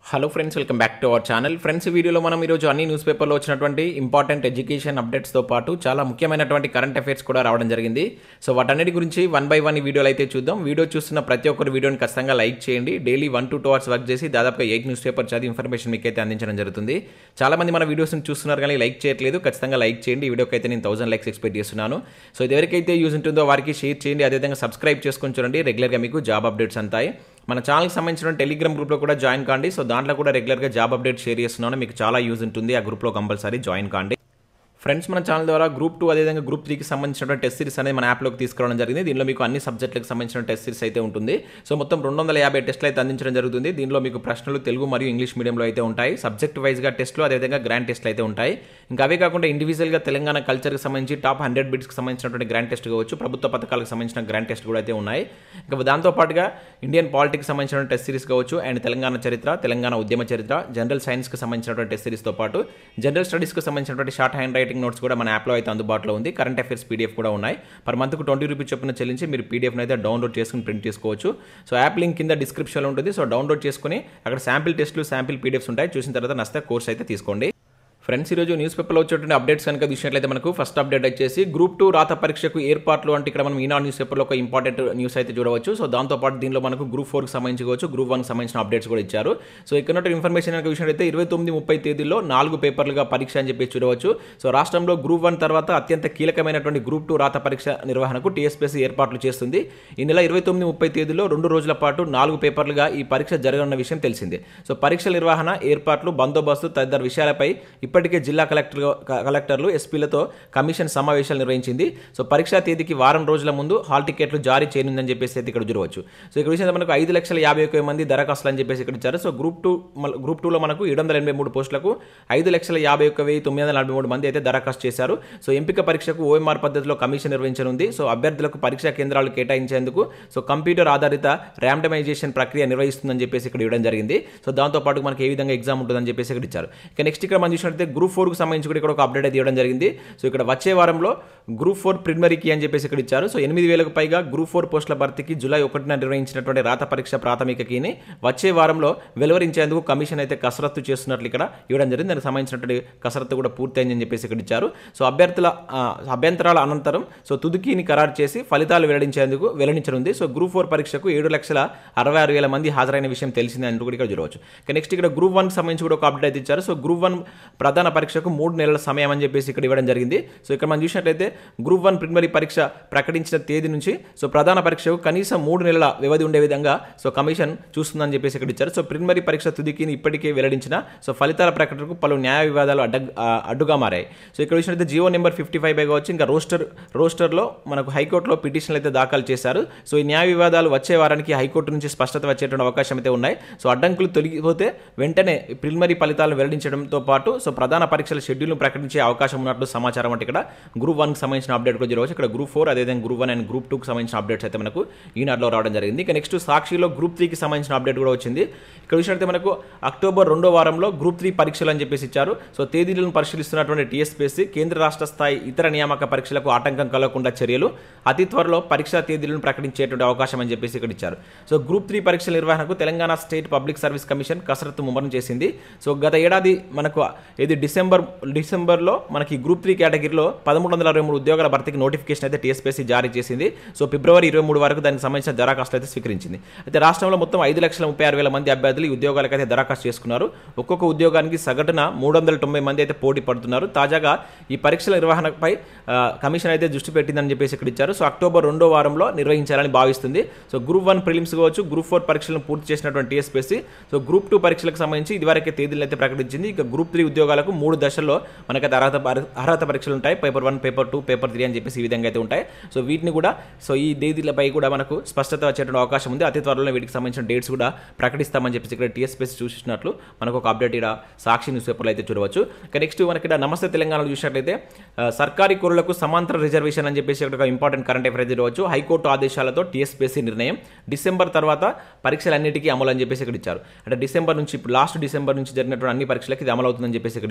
hello friends welcome back to our channel friends ఈ వీడియోలో మనం ఈరోజు అన్ని న్యూస్ పేపర్లో వచ్చినటువంటి ఇంపార్టెంట్ ఎడ్యుకేషన్ అప్డేట్స్తో పాటు చాలా ముఖ్యమైనటువంటి కరెంట్ అఫైర్స్ కూడా రావడం జరిగింది సో వాటన్నిటి గురించి వన్ బై వన్ ఈ వీడియోలో అయితే చూద్దాం వీడియో చూస్తున్న ప్రతి ఒక్కరు వీడియోని ఖచ్చితంగా లైక్ చేయండి daily one to two hours work చేసి దాదాపుగా ఎయిట్ న్యూస్ పేపర్ చదివి ఇన్ఫర్మేషన్ మీకు అయితే అందించడం జరుగుతుంది చాలా మంది మన వీడియోస్ని చూస్తున్నారు కానీ లైక్ చేయట్లేదు ఖచ్చితంగా లైక్ చేయండి ఈ వీడియోకి అయితే నేను థౌసండ్ లైక్స్ ఎక్స్పెక్ట్ చేస్తున్నాను సో ఇది ఎవరికైతే యూజ్ ఉంటుందో వారికి షేర్ చేయండి అదేవిధంగా సబ్స్క్రైబ్ చేసుకొని చూడండి రెగ్యులర్గా మీకు జాబ్ అప్డేట్స్ అంతాయి మన ఛానల్కి సంబంధించిన టెలిగ్రామ్ గ్రూప్లో కూడా జాయిన్ కాండి సో దాంట్లో కూడా రెగ్యులర్గా జాబ్ అప్డేట్ షేర్ చేస్తున్నాను మీకు చాలా యూజ్ ఉంటుంది ఆ గ్రూప్లో కంపల్సరీ జాయిన్ కాండి ఫ్రెండ్స్ మన ఛానల్ ద్వారా గ్రూప్ టూ అదేవిధంగా గ్రూప్ త్రీకి సంబంధించిన టెస్ట్ సిరీస్ అనేది మన యాప్లోకి తీసుకురావడం జరిగింది దీనిలో మీకు అన్ని సబ్జెక్టులకు సంబంధించిన టెస్ట్ సిరీస్ అయితే ఉంటుంది సో మొత్తం రెండు వందల యాభై టెస్టులు అయితే అందించడం జరుగుతుంది దీనిలో మీకు ప్రశ్నలు తెలుగు మరియు ఇంగ్లీష్ మీడియంలో అయితే ఉంటాయి సబ్జెక్ట్ వైజ్గా టెస్టులు అదేవిధంగా గ్రాండ్ టెస్ట్లు అయితే ఉంటాయి ఇంకా అవే కాకుండా ఇండివిజువల్గా తెలంగాణ కల్చర్కి సంబంధించి టాప్ హండ్రెడ్ బిట్స్కి సంబంధించినటువంటి గ్రాండ్ టెస్ట్ కావచ్చు ప్రభుత్వ పథకాలకు సంబంధించిన గ్రాండ్ టెస్ట్ కూడా అయితే ఉన్నాయి ఇంకా దాంతోపాటుగా ఇండియన్ పాలిటిక్స్ సంబంధించిన టెస్ట్ సిరీస్ కావచ్చు అండ్ తెలంగాణ చరిత్ర తెలంగాణ ఉద్యమ చరిత్ర జనరల్ సైన్స్కి సంబంధించినటువంటి టెస్ట్ సిరీస్తో పాటు జనరల్ స్టడీస్కి సంబంధించినటువంటి షార్ట్ హ్యాండ్ రైటింగ్ నోట్స్ కూడా మన యాప్లో అయితే అందుబాటులో ఉంది కరెంట్ అఫైర్స్ పీడిఎఫ్ కూడా ఉన్నాయి పర్ మంత్కు ట్వంటీ రూపీస్ చొప్పున చెల్లించి మీరు పీడిఎఫ్ని అయితే డౌన్లోడ్ చేసుకుని ప్రింట్ చేసుకోవచ్చు సో యాప్ లింక్ కింద డిస్క్రిప్షన్లో ఉంటుంది సో డౌన్లోడ్ చేసుకుని అక్కడ శాంపిల్ టెస్ట్లు శాంపిల్ పీడిఎఫ్స్ ఉంటాయి చూసిన తర్వాత నస్తే కోర్స్ అయితే తీసుకోండి ఫ్రెండ్స్ ఈరోజు న్యూస్ పేపర్లో వచ్చేటువంటి అప్డేట్స్ కనుక చూసినట్లయితే మనకు ఫస్ట్ అప్డేట్ వచ్చేసి గ్రూప్ టూ రాత పరీక్షకు ఏర్పాట్లు అంటే ఇక్కడ మనం ఈనాడు న్యూస్ పేపర్లో ఒక ఇంపార్టెంట్ న్యూస్ అయితే చూడవచ్చు సో దాంతోపాటు దీనిలో మనకు గ్రూప్ ఫోర్కి సంబంధించి కావచ్చు గ్రూప్ వన్కి సంబంధించిన అప్డేట్స్ కూడా ఇచ్చారు సో ఇక్కడ ఉన్న ఇన్ఫర్మేషన్ కనుక చూసినట్లయితే ఇరవై తొమ్మిది ముప్పై తేదీలో నాలుగు పేపర్లుగా పరీక్ష అని చెప్పి చూడవచ్చు సో రాష్ట్రంలో గ్రూప్ వన్ తర్వాత అత్యంత కీలకమైనటువంటి గ్రూప్ టూ రాత పరీక్ష నిర్వహణకు టీఎస్పీఎస్సీ ఏర్పాట్లు చేస్తుంది ఈ నెల ఇరవై తొమ్మిది ముప్పై తేదీలో రెండు రోజుల పాటు నాలుగు పేపర్లుగా ఈ పరీక్ష జరగనున్న విషయం తెలిసిందే సో పరీక్షల నిర్వహణ ఏర్పాట్లు బందోబస్తు తదితర విషయాలపై ఇప్పటికే జిల్లా కలెక్టర్ కలెక్టర్లు ఎస్పీలతో కమిషన్ సమావేశాలు నిర్వహించింది సో పరీక్షా తేదీకి వారం రోజుల ముందు హాల్ టికెట్లు జారీ చేయనుందని చెప్పేసి అయితే ఇక్కడ చూడవచ్చు సో ఇక్కడ విషయంలో మనకు ఐదు లక్షల యాభై ఒక్క మంది దరఖాస్తులు అని చెప్పేసి ఇక్కడ ఇచ్చారు సో గ్రూప్ టూ గ్రూప్ టూలో మనకు ఏడు వందల ఎనభై మూడు పోస్టులకు ఐదు లక్షల యాభై ఒక్క వెయ్యి తొమ్మిది వందల నలభై మూడు మంది అయితే దరఖాస్తు చేశారు సో ఎంపిక పరీక్షకు ఓఎంఆర్ పద్ధతిలో కమిషన్ నిర్వహించనుంది సో అభ్యర్థులకు పరీక్షా కేంద్రాలు కేటాయించేందుకు సో కంప్యూటర్ ఆధారిత ర్యాండమైజేషన్ ప్రక్రియ నిర్వహిస్తుందని చెప్పేసి ఇక్కడ ఇవ్వడం జరిగింది సో దాంతోపాటు మనకి ఏ విధంగా ఎగ్జామ్ ఉంటుందని చెప్పేసి ఇక్కడ ఇచ్చారు ఇక నెక్స్ట్ ఇక్కడ మనం చూసినట్లయితే గ్రూప్ ఫోర్కి సంబంధించి కూడా ఇక్కడ ఒక అప్డేట్ అయితే ఇవ్వడం జరిగింది సో ఇక్కడ వచ్చే వారంలో గ్రూప్ ఫోర్ ప్రిలిమినరీకి అని చెప్పేసి ఇక్కడ ఇచ్చారు సో ఎనిమిది వేలకు పైగా గ్రూప్ ఫోర్ పోస్టుల భర్తీకి జూలై ఒకటిన నిర్వహించినటువంటి రాత పరీక్ష ప్రాథమిక కీని వచ్చే వారంలో వెలువరించేందుకు కమిషన్ అయితే కసరత్తు చేస్తున్నట్లు ఇక్కడ ఇవ్వడం జరిగింది దానికి సంబంధించినటువంటి కసరత్తు కూడా పూర్తయిందని చెప్పేసి ఇక్కడ ఇచ్చారు సో అభ్యర్థుల ఆ, అభ్యంతరాల అనంతరం సో తుదికీని ఖరారు చేసి ఫలితాలు వెల్లడించేందుకు వెల్లడించనుంది సో గ్రూప్ ఫోర్ పరీక్షకు ఏడు లక్షల అరవై ఆరు వేల మంది హాజరైన విషయం తెలిసింది అంటూ కూడా ఇక్కడ చూడవచ్చు ఇక నెక్స్ట్ ఇక్కడ గ్రూప్ వన్కి సంబంధించి కూడా ఒక అప్డేట్ అయితే ఇచ్చారు సో గ్రూప్ వన్ ప్రధాన పరీక్షకు మూడు నెలల సమయం అని చెప్పేసి ఇక్కడ ఇవ్వడం జరిగింది సో ఇక్కడ మనం చూసినట్లయితే గ్రూప్ వన్ ప్రిలిమినరీ పరీక్ష ప్రకటించిన తేదీ నుంచి సో ప్రధాన పరీక్షకు కనీసం మూడు నెలల వ్యవధి ఉండే విధంగా సో కమిషన్ చూస్తుందని చెప్పేసి ఇక్కడ ఇచ్చారు సో ప్రిలిమినరీ పరీక్ష తుదికి ఇప్పటికే వెల్లడించిన సో ఫలితాల ప్రకటనకు పలు న్యాయ వివాదాలు అడ్డ ఆ, అడ్డుగా మారాయి సో ఇక్కడ చూసినట్లయితే GO number fifty five by కావచ్చు ఇంకా రోస్టర్ రోస్టర్లో మనకు హైకోర్టులో పిటిషన్లు అయితే దాఖలు చేశారు సో ఈ న్యాయ వివాదాలు వచ్చే వారానికి హైకోర్టు నుంచి స్పష్టత వచ్చేటువంటి అవకాశం అయితే ఉన్నాయి సో అడ్డంకులు తొలగిపోతే వెంటనే ప్రిలిమినరీ ఫలితాలను వెల్లడించడంతో పాటు సో ప్రధాన పరీక్షల షెడ్యూల్ను ప్రకటించే అవకాశం ఉన్నట్లు సమాచారం అంటే ఇక్కడ గ్రూప్ వన్కి సంబంధించిన అప్డేట్ కూడా జరగవచ్చు ఇక్కడ గ్రూప్ ఫోర్ అదేవిధంగా గ్రూప్ వన్ అండ్ గ్రూప్ టూకి సంబంధించిన అప్డేట్స్ అయితే మనకు ఈనాడులో రావడం జరిగింది ఇక నెక్స్ట్ సాక్షిలో గ్రూప్ త్రీకి సంబంధించిన అప్డేట్ కూడా వచ్చింది ఇక్కడ చూసినట్లయితే మనకు అక్టోబర్ రెండో వారంలో గ్రూప్ త్రీ పరీక్షలు అని చెప్పేసి ఇచ్చారు సో తేదీలను పరిశీలిస్తున్నటువంటి టీఎస్పీఎస్సీ కేంద్ర రాష్ట్ర స్థాయి ఇతర నియామక పరీక్షలకు ఆటంకం కలగకుండా చర్యలు అతి త్వరలో పరీక్షా తేదీలను ప్రకటించేటువంటి అవకాశం అని చెప్పేసి ఇక్కడ ఇచ్చారు సో గ్రూప్ త్రీ పరీక్షల నిర్వహణకు Telangana state public service commission కసరత్తు ముమ్మరం చేసింది సో గత ఏడాది మనకు ఇది డిసెంబర్ డిసెంబర్లో మనకి గ్రూప్ త్రీ కేటగిరీలో పదమూడు వందల అరవై మూడు ఉద్యోగాల భర్తీకి నోటిఫికేషన్ అయితే టీఎస్పీఎస్సీ జారీ చేసింది సో ఫిబ్రవరి ఇరవై మూడు వరకు దానికి సంబంధించిన దరఖాస్తులు అయితే స్వీకరించింది అయితే రాష్ట్రంలో మొత్తం ఐదు లక్షల ముప్పై ఆరు వేల మంది అభ్యర్థులు ఈ ఉద్యోగాలకు అయితే దరఖాస్తు చేసుకున్నారు ఒక్కొక్క ఉద్యోగానికి సగటున మూడు వందల తొంభై మంది అయితే పోటీ పడుతున్నారు తాజాగా ఈ పరీక్షల నిర్వహణపై ఆ, కమిషన్ అయితే దృష్టి పెట్టిందని చెప్పేసి ఇక్కడ ఇచ్చారు సో అక్టోబర్ రెండో వారంలో నిర్వహించాలని భావిస్తుంది సో గ్రూప్ వన్ ప్రిలిమ్స్ కావచ్చు గ్రూప్ ఫోర్ పరీక్షలను పూర్తి చేసినటువంటి టీఎస్పీఎస్సీ సో గ్రూప్ టూ పరీక్షలకు సంబంధించి ఇదివరకే తేదీలను అయితే ప్రకటించింది ఇక గ్రూప్ త్రీ ఉద్యోగాలకు మూడు దశల్లో మనకైతే అర్హత పరి- అర్హత పరీక్షలు ఉంటాయి paper one paper two paper three అని చెప్పేసి ఈ విధంగా అయితే ఉంటాయి సో వీటిని కూడా సో ఈ తేదీలపై కూడా మనకు స్పష్టత వచ్చేటువంటి అవకాశం ఉంది అతి త్వరలో వీటికి సంబంధించిన డేట్స్ కూడా ప్రకటిస్తామని చెప్పేసి ఇక్కడ టీఎస్పీఎస్ చూసినట్లు మనకు ఒక అప్డేట్ ఇక్కడ సాక్షి న్యూస్ పేపర్లో అయితే చూడవచ్చు ఇక నెక్స్ట్ మనకి ఇక్కడ నమస్తే తెలంగాణలో చూసినట్లయితే ఆ, సర్కారీ కోరులకు సమాంతర రిజర్వేషన్ అని చెప్పేసి ఇక్కడ ఒక ఇంపార్టెంట్ కరెంట్ అఫైర్ చూడవచ్చు హైకోర్టు ఆదేశాలతో టీఎస్పీఎస్సీ నిర్ణయం డిసెంబర్ తర్వాత పరీక్షలన్నిటికీ అమలు అని చెప్పేసి ఇక్కడ ఇచ్చారు అంటే డిసెంబర్ నుంచి ఇప్పుడు లాస్ట్ డిసెంబర్ నుంచి జరిగినటువంటి అన్ని పరీక్షలకు ఇది అమలు అవుతుందని చెప్పేసి ఇక్కడ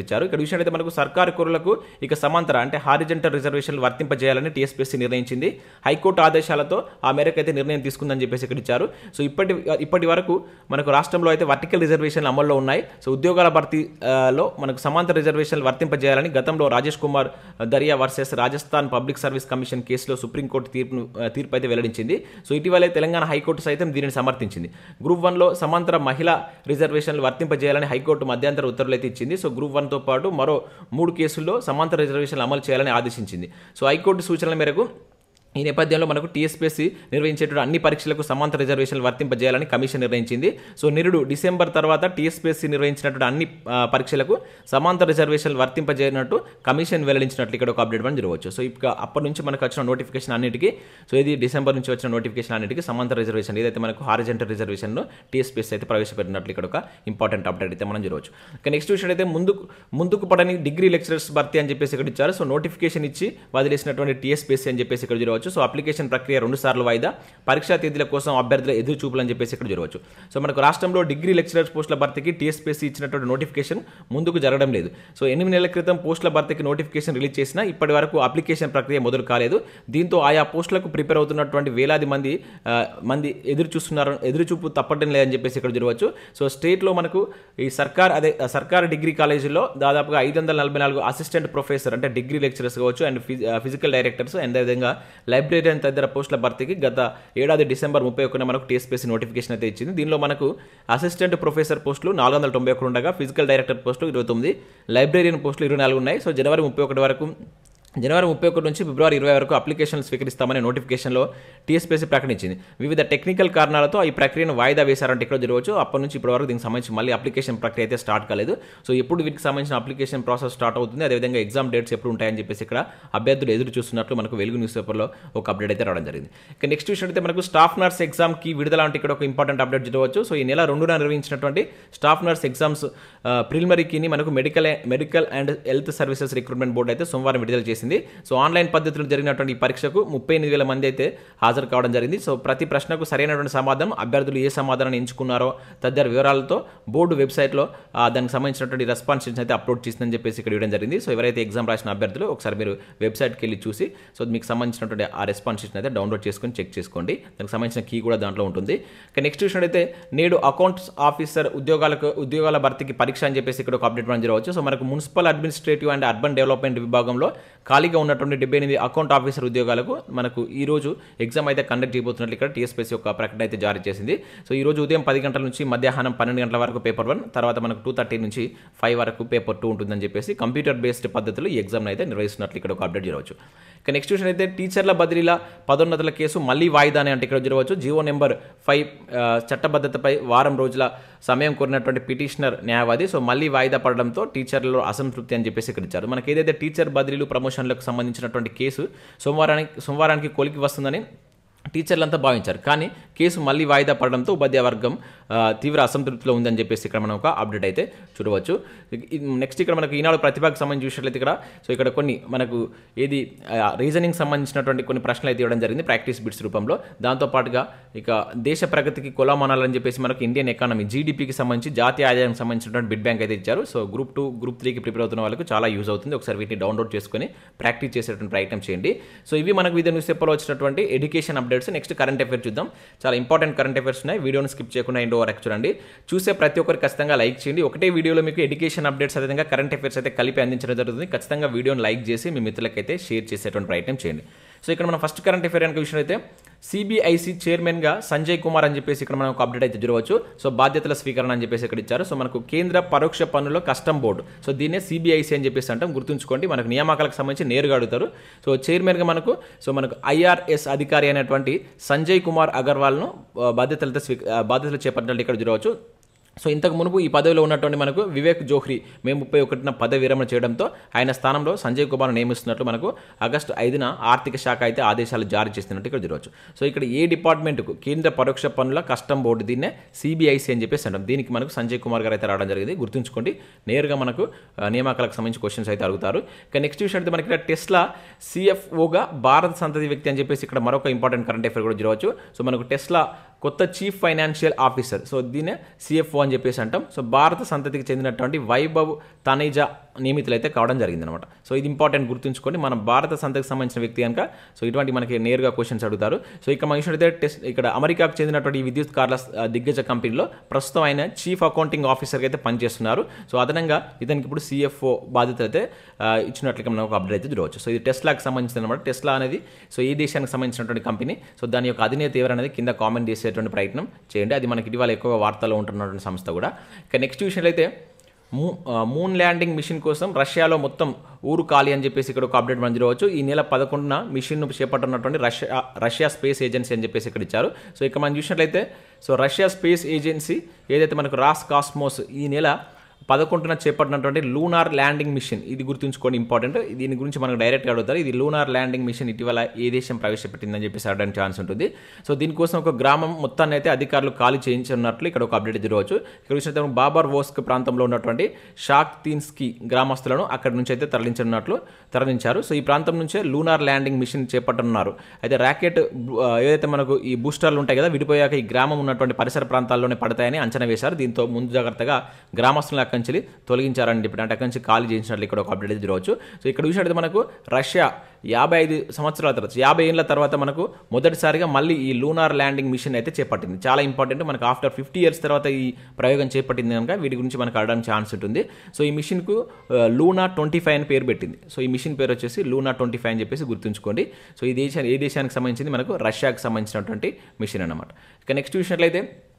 ఇచ్చారు ఇక్కడ విషయం అయితే మనకు సర్కారు కురులకు ఇక సమాంతర అంటే హారిజెంటల్ రిజర్వేషన్లు వర్తింపజేయాలని టీఎస్పీఎస్సీ నిర్ణయించింది హైకోర్టు ఆదేశాలతో ఆ మేరకు అయితే నిర్ణయం తీసుకుందని చెప్పేసి ఇక్కడ ఇచ్చారు సో ఇప్పటి ఇప్పటి వరకు మనకు రాష్ట్రంలో అయితే వర్టికల్ రిజర్వేషన్లు అమల్లో ఉన్నాయి సో ఉద్యోగాల భర్తీ ఆ, లో మనకు సమాంతర రిజర్వేషన్లు వర్తింపజేయాలని గతంలో Rajesh Kumar Daria versus Rajasthan public service commission కేసులో సుప్రీంకోర్టు తీర్పును ఆ, తీర్పు అయితే వెల్లడించింది సో ఇటీవలే తెలంగాణ హైకోర్టు సైతం దీనిని సమర్థించింది గ్రూప్ వన్లో సమాంతర మహిళా రిజర్వేషన్లు వర్తింపజేయాలని హైకోర్టు మధ్యంతర ఉత్తర్వులు అయితే ఇచ్చింది సో గ్రూప్ వన్తో పాటు మరో మూడు కేసుల్లో సమాంతర రిజర్వేషన్లు అమలు చేయాలని ఆదేశించింది సో హైకోర్టు సూచనల మేరకు ఈ నేపథ్యంలో మనకు టీఎస్పీఎస్సీ నిర్వహించేటువంటి అన్ని పరీక్షలకు సమాంతర రిజర్వేషన్లు వర్తింపజేయాలని కమిషన్ నిర్ణయించింది సో నిరుడు డిసెంబర్ తర్వాత టీఎస్పీఎస్సీ నిర్వహించినటువంటి అన్ని ఆ, పరీక్షలకు సమాంతర రిజర్వేషన్లు వర్తింపజేయనట్టు కమిషన్ వెల్లడించినట్లు ఇక్కడ ఒక అప్డేట్ మనం జరగవచ్చు సో ఇక అప్పటి నుంచి మనకు వచ్చిన నోటిఫికేషన్ అన్నిటికీ సో ఇది డిసెంబర్ నుంచి వచ్చిన నోటిఫికేషన్ అన్నిటికీ సమాంతర రిజర్వేషన్ ఏదైతే మనకు హారిజెంటల్ రిజర్వేషన్ టీఎస్పీఎస్సీ అయితే ప్రవేశపెట్టినట్లు ఇక్కడ ఒక ఇంపార్టెంట్ అప్డేట్ అయితే మనం జరగవచ్చు ఇక నెక్స్ట్ విషయం అయితే ముందుకు ముందుకు పడని డిగ్రీ లెక్చరర్స్ భర్తీ అని చెప్పేసి ఇక్కడ ఇచ్చారు సో నోటిఫికేషన్ ఇచ్చి వదిలేసినటువంటి టీఎస్పీఎస్సీ అని చెప్పేసి ఇక్కడ జరగవచ్చు సో అప్లికేషన్ ప్రక్రియ రెండు సార్లు వాయిదా పరీక్షా తేదీల కోసం అభ్యర్థుల ఎదురు చూపులు అని చెప్పేసి ఇక్కడ జరగవచ్చు సో మనకు రాష్ట్రంలో డిగ్రీ లెక్చరర్స్ పోస్టుల భర్తీకి టీఎస్పీఎస్సీ ఇచ్చినటువంటి నోటిఫికేషన్ ముందుకు జరగడం లేదు సో ఎనిమిది నెలల క్రితం పోస్టుల భర్తీకి నోటిఫికేషన్ రిలీజ్ చేసినా ఇప్పటి వరకు అప్లికేషన్ ప్రక్రియ మొదలు కాలేదు దీంతో ఆయా పోస్టులకు ప్రిపేర్ అవుతున్నటువంటి వేలాది మంది ఆ, మంది ఎదురు చూస్తున్నారు ఎదురు చూపు తప్పడం లేదని చెప్పేసి ఇక్కడ జరగవచ్చు సో స్టేట్లో మనకు ఈ సర్కార్ అదే ఆ సర్కార్ డిగ్రీ కాలేజీలో దాదాపుగా ఐదు వందల నలభై నాలుగు అసిస్టెంట్ ప్రొఫెసర్ అంటే డిగ్రీ లెక్చరర్స్ కావచ్చు అండ్ ఫిజి- ఆ, ఫిజికల్ డైరెక్టర్స్ అండ్ అదేవిధంగా లైబ్రరీయన్ తదితర పోస్టుల భర్తీకి గత ఏడాది డిసెంబర్ ముప్పై ఒకటిన మనకు టీఎస్పీసీ నోటిఫికేషన్ అయితే ఇచ్చింది దీనిలో మనకు అసిస్టెంట్ ప్రొఫెసర్ పోస్టులు నాలుగు వందల తొంభై ఒకటి ఉండగా ఫిజికల్ డైరెక్టర్ పోస్టులు ఇరవై తొమ్మిది లైబ్రరీయన్ పోస్టులు ఇరవై నాలుగు ఉన్నాయి సో జనవరి ముప్పై ఒకటి వరకు జనవరి ముప్పై ఒకటి నుంచి ఫిబ్రవరి ఇరవై వరకు అప్లికేషన్లు స్వీకరిస్తామనే నోటిఫికేషన్లో టీఎస్పీసీ ప్రకటించింది వివిధ టెక్నికల్ కారణాలతో ఈ ప్రక్రియను వాయిదా వేశారంటే ఇక్కడ జరగవచ్చు అప్పటి నుంచి ఇప్పటి వరకు దీనికి సంబంధించి మళ్ళీ అప్లికేషన్ ప్రక్రియ అయితే స్టార్ట్ కాలేదు సో ఎప్పుడు వీటికి సంబంధించిన అప్లికేషన్ ప్రాసెస్ స్టార్ట్ అవుతుంది అదేవిధంగా ఎగ్జామ్ డేట్స్ ఎప్పుడు ఉంటాయని చెప్పేసి ఇక్కడ అభ్యర్థులు ఎదురు చూస్తున్నట్లు మనకు వెలుగు న్యూస్ పేపర్లో ఒక అప్డేట్ అయితే రావడం జరిగింది ఇక నెక్స్ట్ విషయం అయితే మనకు స్టాఫ్ నర్స్ ఎగ్జామ్కి విడుదల అంటే ఇక్కడ ఒక ఇంపార్టెంట్ అప్డేట్ జరగవచ్చు సో ఈ నెల రెండున నిర్వహించినటువంటి స్టాఫ్ నర్స్ ఎగ్జామ్స్ ప్రిలిమరీ కీని మనకు medical medical and health services recruitment board అయితే సోమవారం విడుదల చేసింది సో ఆన్లైన్ పద్ధతిలో జరిగినటువంటి ఈ పరీక్షకు ముప్పై ఎనిమిది వేల మంది అయితే హాజరు కావడం జరిగింది సో ప్రతి ప్రశ్నకు సరైనటువంటి సమాధానం అభ్యర్థులు ఏ సమాధానాన్ని ఎంచుకున్నారో తదితర వివరాలతో బోర్డు వెబ్సైట్లో ఆ, దానికి సంబంధించినటువంటి రెస్పాన్స్ అయితే అప్లోడ్ చేసిందని చెప్పేసి ఇక్కడ ఇవ్వడం జరిగింది సో ఎవరైతే ఎగ్జామ్ రాసిన అభ్యర్థులు ఒకసారి మీరు వెబ్సైట్కి వెళ్ళి చూసి సో మీకు సంబంధించినటువంటి ఆ రెస్పాన్స్ అయితే డౌన్లోడ్ చేసుకొని చెక్ చేసుకోండి దానికి సంబంధించిన కీ కూడా దాంట్లో ఉంటుంది ఇక నెక్స్ట్ విషయం అయితే నేడు అకౌంట్స్ ఆఫీసర్ ఉద్యోగాలకు ఉద్యోగాల భర్తీకి పరీక్ష అని చెప్పేసి ఇక్కడ ఒక అప్డేట్ మనం జరగవచ్చు సో మనకు municipal administrative and urban development విభాగంలో ఖాళీగా ఉన్నటువంటి డెబ్బై ఎనిమిది అకౌంట్ ఆఫీసర్ ఉద్యోగాలకు మనకు ఈ రోజు ఎగ్జామ్ అయితే కండక్ట్ చేయబోతున్నట్లు ఇక్కడ టీఎస్పీసీ ఒక ప్రకటన అయితే జారీ చేసింది సో ఈ రోజు ఉదయం పది గంటల నుంచి మధ్యాహ్నం పన్నెండు గంటల వరకు పేపర్ వన్ తర్వాత మనకు టూ థర్టీ నుంచి ఫైవ్ వరకు పేపర్ టూ ఉంటుందని చెప్పేసి కంప్యూటర్ బేస్డ్ పద్ధతిలో ఈ ఎగ్జామ్ అయితే నిర్వహిస్తున్నట్లు ఇక్కడ ఒక అప్డేట్ జరగవచ్చు ఇక నెక్స్ట్ విషయం అయితే టీచర్ల బదిలీల పదోన్నతుల కేసు మళ్ళీ వాయిదా అని అంటే ఇక్కడ జరగవచ్చు జీవో నెంబర్ ఫైవ్ ఆ, చట్టబద్ధతపై వారం రోజుల సమయం కోరినటువంటి పిటిషనర్ న్యాయవాది సో మళ్ళీ వాయిదా పడడంతో టీచర్లలో అసంతృప్తి అని చెప్పేసి ఇక్కడ ఇచ్చారు మనకి ఏదైతే టీచర్ బదిలీలు ప్రమోషన్లకు సంబంధించినటువంటి కేసు సోమవారానికి సోమవారానికి కొలికి వస్తుందని టీచర్లంతా భావించారు కానీ కేసు మళ్ళీ వాయిదా పడడంతో ఉపాధ్యాయ వర్గం ఆ, తీవ్ర అసంతృప్తిలో ఉందని చెప్పేసి ఇక్కడ మనం ఒక అప్డేట్ అయితే చూడవచ్చు నెక్స్ట్ ఇక్కడ మనకు ఈనాడు ప్రతిభకు సంబంధించి చూసినట్లయితే ఇక్కడ సో ఇక్కడ కొన్ని మనకు ఏది రీజనింగ్ సంబంధించినటువంటి కొన్ని ప్రశ్నలు అయితే ఇవ్వడం జరిగింది ప్రాక్టీస్ బిట్స్ రూపంలో దాంతోపాటుగా ఇక దేశ ప్రగతికి కొలమానాలని చెప్పేసి మనకు ఇండియన్ ఎకానమీ జీడిపికి సంబంధించి జాతీయ ఆదాయానికి సంబంధించినటువంటి బిడ్ బ్యాంక్ అయితే ఇచ్చారు సో గ్రూప్ టూ గ్రూప్ త్రీకి ప్రిపేర్ అవుతున్న వాళ్ళకి చాలా యూజ్ అవుతుంది ఒకసారి వీటిని డౌన్లోడ్ చేసుకొని ప్రాక్టీస్ చేసేటువంటి ప్రయత్నం చేయండి సో ఇవి మనకు వివిధ న్యూస్ పేపర్లో వచ్చినటువంటి education updates next current affair చూద్దాం చాలా ఇంపార్టెంట్ కరెంట్ అఫేర్స్ ఉన్నాయి వీడియోని స్కిప్ చేయకుండా ఎండ్ వరకు చూడండి చూసే ప్రతి ఒక్కరు ఖచ్చితంగా లైక్ చేయండి ఒకటే వీడియోలో మీకు ఎడ్యుకేషన్ అప్డేట్స్ అదేవిధంగా కరెంట్ అఫేర్స్ అయితే కలిపి అందించడం జరుగుతుంది ఖచ్చితంగా వీడియోని లైక్ చేసి మీ మిత్రులకైతే షేర్ చేసేటువంటి ప్రయత్నం చేయండి సో ఇక్కడ మనం ఫస్ట్ కరెంట్ అఫేర్ కనుక విషయం అయితే సిబిఐసి చైర్మన్గా సంజయ్ కుమార్ అని చెప్పేసి ఇక్కడ మనం ఒక అప్డేట్ అయితే చూడవచ్చు సో బాధ్యతల స్వీకరణ అని చెప్పేసి ఇక్కడ ఇచ్చారు సో మనకు కేంద్ర పరోక్ష పన్నుల కస్టమ్ బోర్డు సో దీన్నే సిబిఐసి అని చెప్పేసి అంటాం గుర్తుంచుకోండి మనకు నియామకాలకు సంబంధించి నేరుగా అడుగుతారు సో చైర్మన్గా మనకు సో మనకు ఐఆర్ఎస్ అధికారి అయినటువంటి సంజయ్ కుమార్ అగర్వాల్ను ఆ, బాధ్యతలతో స్వీ ఆ, బాధ్యతలు చేపట్టినట్టు ఇక్కడ చూడవచ్చు సో ఇంతకు మునుపు ఈ పదవిలో ఉన్నటువంటి మనకు వివేక్ జోహ్రీ మే ముప్పై ఒకటిన పదవి విరమణ చేయడంతో ఆయన స్థానంలో సంజయ్ కుమార్ నియమిస్తున్నట్లు మనకు ఆగస్టు ఐదున ఆర్థిక శాఖ అయితే ఆదేశాలు జారీ చేస్తున్నట్టు ఇక్కడ చూడవచ్చు సో ఇక్కడ ఏ డిపార్ట్మెంట్కు కేంద్ర పరోక్ష పన్నుల కస్టమ్ బోర్డు దీన్నే సిబిఐసి అని చెప్పేసి అంటాం దీనికి మనకు సంజయ్ కుమార్ గారు అయితే రావడం జరిగింది గుర్తుంచుకోండి నేరుగా మనకు ఆ, నియామకాలకు సంబంధించి క్వశ్చన్స్ అయితే అడుగుతారు ఇక నెక్స్ట్ విషయం అయితే మనకి ఇక్కడ టెస్లా సిఎఫ్ఓగా భారత సంతతి వ్యక్తి అని చెప్పేసి ఇక్కడ మరొక ఇంపార్టెంట్ కరెంట్ అఫేర్ కూడా చూడవచ్చు సో మనకు టెస్లా కొత్త చీఫ్ ఫైనాన్షియల్ ఆఫీసర్ సో దీనే సిఎఫ్ఓ అని చెప్పేసి అంటాం సో భారత సంతతికి చెందినటువంటి వైభవ్ తనేజా నియమితులు అయితే కావడం జరిగింది అనమాట సో ఇది ఇంపార్టెంట్ గుర్తుంచుకోండి మన భారత సంతతికి సంబంధించిన వ్యక్తి కనుక సో ఇటువంటి మనకి నేరుగా క్వశ్చన్స్ అడుగుతారు సో ఇక్కడ మనం చూసినట్లయితే టెస్ట్ ఇక్కడ అమెరికాకు చెందినటువంటి ఈ విద్యుత్ కార్ల ఆ, దిగ్గజ కంపెనీలో ప్రస్తుతం ఆయన చీఫ్ అకౌంటింగ్ ఆఫీసర్గా అయితే పనిచేస్తున్నారు సో అదనంగా ఇతనికి ఇప్పుడు సిఎఫ్ఓ బాధ్యతలు అయితే ఆ, ఇచ్చినట్లుగా మనం ఒక అప్డేట్ అయితే చూడవచ్చు సో ఇది టెస్లాకి సంబంధించిన అనమాట టెస్లా అనేది సో ఏ దేశానికి సంబంధించినటువంటి కంపెనీ సో దాని యొక్క అధినేత ఎవరు అనేది కింద కామెంట్ చేసేటువంటి ప్రయత్నం చేయండి అది మనకి ఇటీవల ఎక్కువగా వార్తల్లో ఉంటున్నటువంటి సంస్థ కూడా ఇక నెక్స్ట్ విషయంలో అయితే మూ ఆ, మూన్ ల్యాండింగ్ మిషన్ కోసం రష్యాలో మొత్తం ఊరు ఖాళీ అని చెప్పేసి ఇక్కడ ఒక అప్డేట్ మనం చూడవచ్చు ఈ నెల పదకొండున మిషన్ను చేపట్టున్నటువంటి రష్యా రష్యా స్పేస్ ఏజెన్సీ అని చెప్పేసి ఇక్కడ ఇచ్చారు సో ఇక్కడ మనం చూసినట్లయితే సో రష్యా స్పేస్ ఏజెన్సీ ఏదైతే మనకు రాస్ కాస్మోస్ ఈ నెల పదకొండున చేపట్టినటువంటి లూనార్ ల్యాండింగ్ మిషన్ ఇది గుర్తుంచుకోండి ఇంపార్టెంట్ దీని గురించి మనకు డైరెక్ట్గా అడుగుతారు ఇది లూనార్ ల్యాండింగ్ మిషన్ ఇటీవల ఏ దేశం ప్రవేశపెట్టిందని చెప్పేసి అడగడానికి ఛాన్స్ ఉంటుంది సో దీనికోసం ఒక గ్రామం మొత్తాన్ని అయితే అధికారులు ఖాళీ చేయించున్నట్లు ఇక్కడ ఒక అప్డేట్ చూడవచ్చు ఇక్కడ చూసినట్టు బాబర్ వోస్క్ ప్రాంతంలో ఉన్నటువంటి షాక్ తీన్స్కి గ్రామస్తులను అక్కడి నుంచి అయితే తరలించనున్నట్లు తరలించారు సో ఈ ప్రాంతం నుంచే లూనార్ ల్యాండింగ్ మిషన్ చేపట్టనున్నారు అయితే ర్యాకెట్ ఆ, ఏదైతే మనకు ఈ బూస్టర్లు ఉంటాయి కదా విడిపోయాక ఈ గ్రామం ఉన్నటువంటి పరిసర ప్రాంతాల్లోనే పడతాయని అంచనా వేశారు దీంతో ముందు జాగ్రత్తగా గ్రామస్తులను అక్కడి నుంచి తొలగించారని చెప్పి అంటే అక్కడి నుంచి ఖాళీ చేయించినట్లు ఇక్కడ ఒక అప్డేట్ అయితే చూడవచ్చు సో ఇక్కడ చూసినట్టు మనకు రష్యా యాభై ఐదు సంవత్సరాల తర్వాత యాభై ఏళ్ళ తర్వాత మనకు మొదటిసారిగా మళ్ళీ ఈ లూనార్ ల్యాండింగ్ మిషన్ అయితే చేపట్టింది చాలా ఇంపార్టెంట్ మనకు ఆఫ్టర్ ఫిఫ్టీ ఇయర్స్ తర్వాత ఈ ప్రయోగం చేపట్టింది కనుక వీటి గురించి మనకు అడగడానికి ఛాన్స్ ఉంటుంది సో ఈ మిషన్కు లూనా ట్వంటీ ఫైవ్ అని పేరు పెట్టింది సో ఈ మిషన్ పేరు వచ్చేసి లూనా ట్వంటీ ఫైవ్ అని చెప్పేసి గుర్తుంచుకోండి సో ఈ దేశా ఏ దేశానికి సంబంధించింది మనకు రష్యాకి సంబంధించినటువంటి మిషన్ అన్నమాట ఇక నెక్స్ట్ చూసినట్లయితే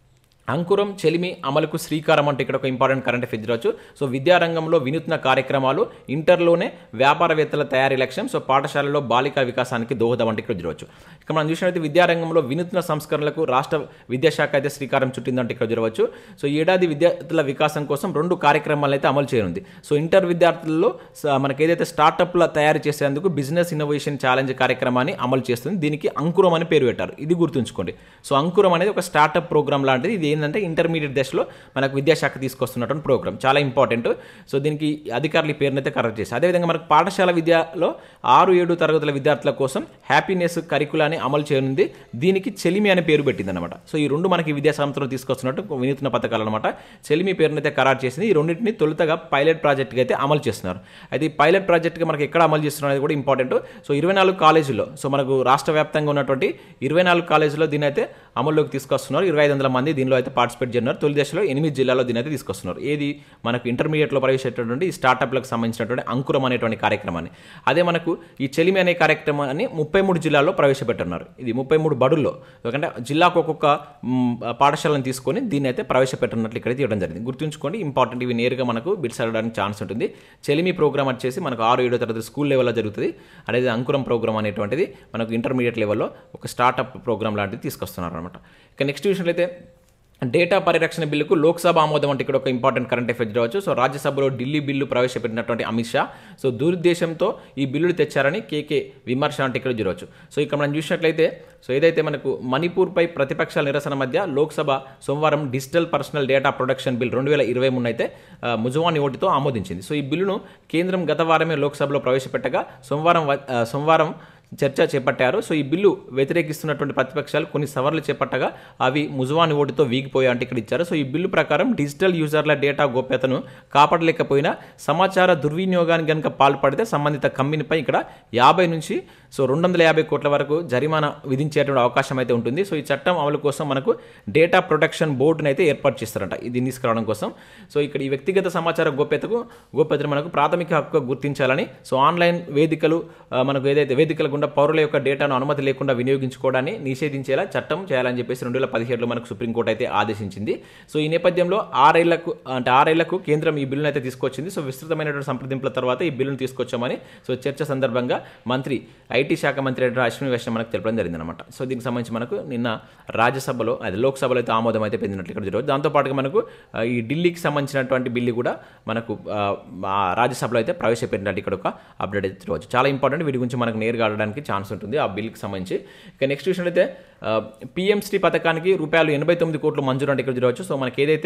అంకురం చెలిమి అమలుకు శ్రీకారం అంటే ఇక్కడ ఒక ఇంపార్టెంట్ కరెంట్ అఫేర్ చూడవచ్చు సో విద్యారంగంలో వినూత్న కార్యక్రమాలు ఇంటర్లోనే వ్యాపారవేత్తల తయారీ లక్ష్యం సో పాఠశాలలో బాలికల వికాసానికి దోహదం అంటే ఇక్కడ చూడవచ్చు ఇక్కడ మనం చూసినట్లయితే విద్యారంగంలో వినూత్న సంస్కరణలకు రాష్ట్ర విద్యాశాఖ అయితే శ్రీకారం చుట్టిందంటే ఇక్కడ చూడవచ్చు సో ఈ ఏడాది విద్యార్థుల వికాసం కోసం రెండు కార్యక్రమాలు అయితే అమలు చేయనుంది సో ఇంటర్ విద్యార్థుల్లో స- మనకి ఏదైతే స్టార్టప్ల తయారు చేసేందుకు బిజినెస్ ఇన్నోవేషన్ ఛాలెంజ్ కార్యక్రమాన్ని అమలు చేస్తుంది దీనికి అంకురం అని పేరు పెట్టారు ఇది గుర్తుంచుకోండి సో అంకురం అనేది ఒక స్టార్టప్ ప్రోగ్రామ్ లాంటిది ఇది ఏంటంటే ఇంటర్మీడియట్ దశలో మనకు విద్యాశాఖ తీసుకొస్తున్నటువంటి ప్రోగ్రామ్ చాలా ఇంపార్టెంట్ సో దీనికి అధికారులు ఈ పేరునైతే కరెక్ట్ చేశారు అదేవిధంగా మనకు పాఠశాల విద్యలో ఆరు ఏడు తరగతుల విద్యార్థుల కోసం హ్యాపీనెస్ కరికులాన్ని అమలు చేయనుంది దీనికి చెలిమి అనే పేరు పెట్టింది అనమాట సో ఈ రెండు మనకి విద్యా సంస్థలు తీసుకొస్తున్నట్టు వినూత్న పథకాలు అనమాట చెలిమి పేరునైతే ఖరారు చేసింది ఈ రెండింటిని తొలుతగా పైలట్ ప్రాజెక్ట్గా అయితే అమలు చేస్తున్నారు అయితే ఈ పైలట్ ప్రాజెక్ట్గా మనకి ఎక్కడ అమలు చేస్తున్నారు అనేది కూడా ఇంపార్టెంట్ సో ఇరవై నాలుగు కాలేజీల్లో సో మనకు రాష్ట్ర వ్యాప్తంగా ఉన్నటువంటి ఇరవై నాలుగు కాలేజీలో దీని అయితే అమల్లోకి తీసుకొస్తున్నారు ఇరవై ఐదు వందల మంది దీనిలో అయితే పార్టిసిపేట్ చేస్తున్నారు తొలి దశలో ఎనిమిది జిల్లాల్లో దీని అయితే తీసుకొస్తున్నారు ఏది మనకు ఇంటర్మీడియట్లో ప్రవేశించేటువంటి ఈ స్టార్టప్లకు సంబంధించినటువంటి అంకురం అనేటువంటి కార్యక్రమాన్ని అదే మనకు ఈ చెలిమి అనే కార్యక్రమాన్ని ముప్పై మూడు జిల్లాల్లో ప్రవేశపెట్టున్నారు ఇది ముప్పై మూడు బడుల్లో ఎందుకంటే జిల్లాకు ఒక్కొక్క మ్, పాఠశాలను తీసుకొని దీన్ని అయితే ప్రవేశపెట్టున్నట్లు ఇక్కడైతే ఇవ్వడం జరిగింది గుర్తుంచుకోండి ఇంపార్టెంట్ ఇవి నేరుగా మనకు బిట్స్ అడగడానికి ఛాన్స్ ఉంటుంది చెలిమి ప్రోగ్రామ్ వచ్చేసి మనకు ఆరు ఏడో తరగతి స్కూల్ లెవెల్లో జరుగుతుంది అనేది అంకురం ప్రోగ్రామ్ అనేటువంటిది మనకు ఇంటర్మీడియట్ లెవెల్లో ఒక స్టార్టప్ ప్రోగ్రామ్ లాంటిది తీసుకొస్తున్నారు అనమాట ఇక నెక్స్ట్ విషయంలో అయితే డేటా పరిరక్షణ బిల్లుకు లోక్సభ ఆమోదం అంటే ఇక్కడ ఒక ఇంపార్టెంట్ కరెంట్ అఫేర్ రావచ్చు సో రాజ్యసభలో ఢిల్లీ బిల్లు ప్రవేశపెట్టినటువంటి అమిత్ షా సో దురుద్దేశంతో ఈ బిల్లులు తెచ్చారని కేకే విమర్శ అంటే ఇక్కడ చూడవచ్చు సో ఇక్కడ మనం చూసినట్లయితే సో ఏదైతే మనకు మణిపూర్పై ప్రతిపక్షాల నిరసన మధ్య లోక్సభ సోమవారం digital personal data production bill రెండు వేల ఇరవై మూడు అయితే ఆ, ముజవాని ఓటుతో ఆమోదించింది సో ఈ బిల్లును కేంద్రం గత వారమే లోక్సభలో ప్రవేశపెట్టగా సోమవారం వ- ఆ, సోమవారం చర్చ చేపట్టారు సో ఈ బిల్లు వ్యతిరేకిస్తున్నటువంటి ప్రతిపక్షాలు కొన్ని సవరణలు చేపట్టగా అవి ముజవాని ఓటుతో వీగిపోయా అంటే ఇక్కడ ఇచ్చారు సో ఈ బిల్లు ప్రకారం డిజిటల్ యూజర్ల డేటా గోప్యతను కాపాడలేకపోయినా సమాచార దుర్వినియోగానికి కనుక పాల్పడితే సంబంధిత కంపెనీపై ఇక్కడ యాభై నుంచి సో రెండు వందల యాభై కోట్ల వరకు జరిమానా విధించేటువంటి అవకాశం అయితే ఉంటుంది సో ఈ చట్టం అమలు కోసం మనకు డేటా ప్రొటెక్షన్ బోర్డును అయితే ఏర్పాటు చేస్తారంట ఇది తీసుకురావడం కోసం సో ఇక్కడ ఈ వ్యక్తిగత సమాచార గోప్యతకు గోప్యతను మనకు ప్రాథమిక హక్కు గుర్తించాలని సో ఆన్లైన్ వేదికలు ఆ, మనకు ఏదైతే వేదికల గుండా పౌరుల యొక్క డేటాను అనుమతి లేకుండా వినియోగించుకోవడాన్ని నిషేధించేలా చట్టం చేయాలని చెప్పేసి రెండు వేల పదిహేడులో మనకు సుప్రీంకోర్టు అయితే ఆదేశించింది సో ఈ నేపథ్యంలో ఆరేళ్లకు అంటే ఆరేళ్లకు కేంద్రం ఈ బిల్లును అయితే తీసుకొచ్చింది సో విస్తృతమైనటువంటి సంప్రదింపుల తర్వాత ఈ బిల్లును తీసుకొచ్చామని సో చర్చ సందర్భంగా మంత్రి ఐటీ శాఖ మంత్రి అయినటువంటి అశ్విని వైష్ణవ్ మనకు తెలపడం జరిగిందనమాట సో దీనికి సంబంధించి మనకు నిన్న రాజ్యసభలో అది లోక్సభలో అయితే ఆమోదం అయితే పొందినట్లు ఇక్కడ జరగదు దాంతోపాటుగా మనకు ఆ, ఈ ఢిల్లీకి సంబంధించినటువంటి బిల్లు కూడా మనకు ఆ, ఆ, రాజ్యసభలో అయితే ప్రవేశపెట్టినట్టు ఇక్కడ ఒక అప్డేట్ అయితే చూడవచ్చు చాలా ఇంపార్టెంట్ వీటి గురించి మనకు నేరుగా ఆడడానికి ఛాన్స్ ఉంటుంది ఆ బిల్కి సంబంధించి ఇక నెక్స్ట్ విషయం అయితే పిఎంశ్రీ పథకానికి రూపాయలు ఎనభై తొమ్మిది కోట్లు మంజూరు అంటే ఇక్కడ చూడవచ్చు సో మనకి ఏదైతే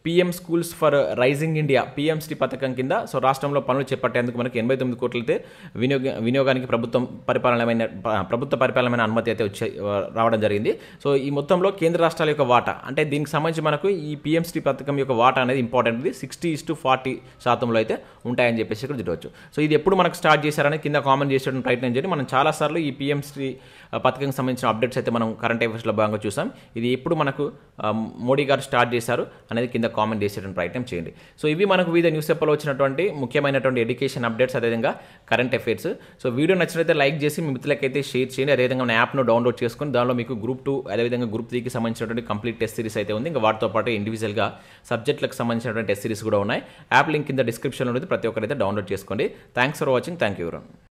PM schools for rising India PMC పథకం కింద సో రాష్ట్రంలో పనులు చేపట్టేందుకు మనకి ఎనభై తొమ్మిది కోట్లు అయితే వినియోగ వినియోగానికి ప్రభుత్వం పరిపాలనమైన ప- ప్రభుత్వ పరిపాలనమైన అనుమతి అయితే వచ్చే రావడం జరిగింది సో ఈ మొత్తంలో కేంద్ర రాష్ట్రాల యొక్క వాటా అంటే దీనికి సంబంధించి మనకు ఈ పీఎంసీ పథకం యొక్క వాటా అనేది ఇంపార్టెంట్ ఇది సిక్స్టీ ఇస్ టు ఫార్టీ శాతంలో అయితే ఉంటాయని చెప్పేసి ఇక్కడ చూడవచ్చు సో ఇది ఎప్పుడు మనకు స్టార్ట్ చేశారని కింద కామెంట్ చేసేటువంటి ప్రయత్నం చేయండి మనం చాలాసార్లు ఈ పీఎంసీ పథకం సంబంధించిన అప్డేట్స్ అయితే మనం కరెంట్ అఫైర్స్లో భాగంగా చూసాం ఇది ఎప్పుడు మనకు ఆ, మోడీ గారు స్టార్ట్ చేశారు అనేది కింద కామెంట్ చేసేటువంటి ప్రయత్నం చేయండి సో ఇవి మనకు వివిధ న్యూస్ పేపర్లో వచ్చినటువంటి ముఖ్యమైనటువంటి ఎడ్యుకేషన్ అప్డేట్స్ అదేవిధంగా కరెంట్ అఫైర్స్ సో వీడియో నచ్చినైతే లైక్ చేసి మీ మిత్రులకైతే షేర్ చేయండి అదేవిధంగా మన యాప్ను డౌన్లోడ్ చేసుకొని దానిలో మీకు గ్రూప్ టూ అదేవిధంగా గ్రూప్ త్రీకి సంబంధించినటువంటి కంప్లీట్ టెస్ట్ సిరీస్ అయితే ఉంది ఇంకా వాటితో పాటు ఇండివిజువల్గా సబ్జెక్టులకు సంబంధించినటువంటి టెస్ట్ సిరీస్ కూడా ఉన్నాయి యాప్ లింక్ కింద డిస్క్రిప్షన్లో ఉంది ప్రతి ఒక్కరైతే డౌన్లోడ్ చేసుకోండి thanks for watching thank you